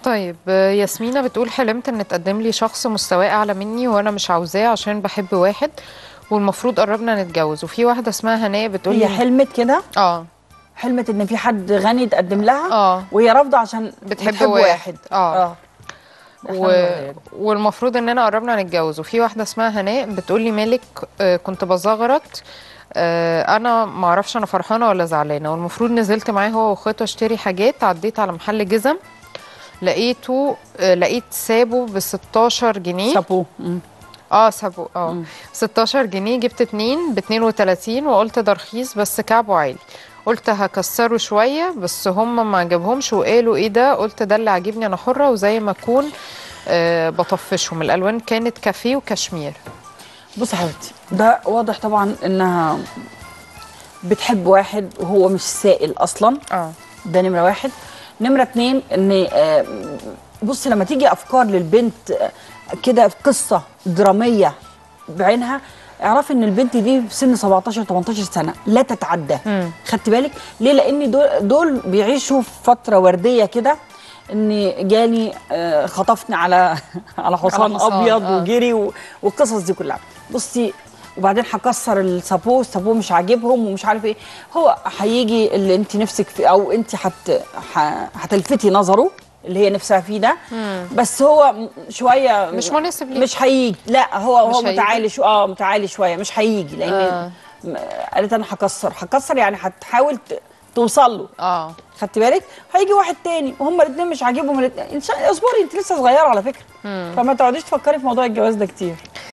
طيب آه، ياسمينة بتقول حلمت ان اتقدم لي شخص مستواه اعلى مني وانا مش عاوزاه عشان بحب واحد والمفروض قربنا نتجوز وفي واحده اسمها هناء بتقول هي لي حلمت كده اه حلمت ان في حد غني يتقدم لها اه وهي رافضه عشان بتحب واحد. آه. اه و... والمفروض اننا قربنا نتجوز وفي واحده اسمها هناء بتقول لي مالك آه، كنت بزغرط آه، انا ما اعرفش انا فرحانه ولا زعلانه والمفروض نزلت معاه هو واخواته اشتري حاجات عديت على محل جزم لقيته آه، لقيت سابه ب 16 جنيه سابو مم. اه سابو اه 16 جنيه جبت اتنين ب 32 وقلت ده رخيص بس كعبه عالي قلت هكسره شويه بس هم ما عجبهمش وقالوا ايه ده قلت ده اللي عاجبني انا حره وزي ما اكون آه بطفشهم الالوان كانت كافيه وكشمير بص يا حبيبتي ده واضح طبعا انها بتحب واحد وهو مش سائل اصلا اه ده نمره واحد نمره اتنين ان آه، بص لما تيجي افكار للبنت آه، كده في قصه دراميه بعينها اعرفي ان البنت دي في سن 17 18 سنه لا تتعدى مم. خدت بالك ليه لان دول, دول بيعيشوا في فتره ورديه كده ان جالي آه، خطفني على على حصان حصان، ابيض آه. وجري و- والقصص دي كلها بصي وبعدين هكسر السابو السابو مش عاجبهم ومش عارف ايه هو هيجي اللي انت نفسك فيه او انت هت ه- هتلفتي نظره اللي هي نفسها فيه ده بس هو م- شويه مش مناسب ليك. مش هيجي لا هو مش هو هيجي؟ متعالي شو اه متعالي شويه مش هيجي لان آه. م- قالت انا هكسر هكسر يعني هتحاول ت- توصل له اه خدت بالك هيجي واحد تاني وهما الاثنين مش عاجبهم الاثنين اصبري انت لسه صغيره على فكره فما تقعديش تفكري في موضوع الجواز ده كتير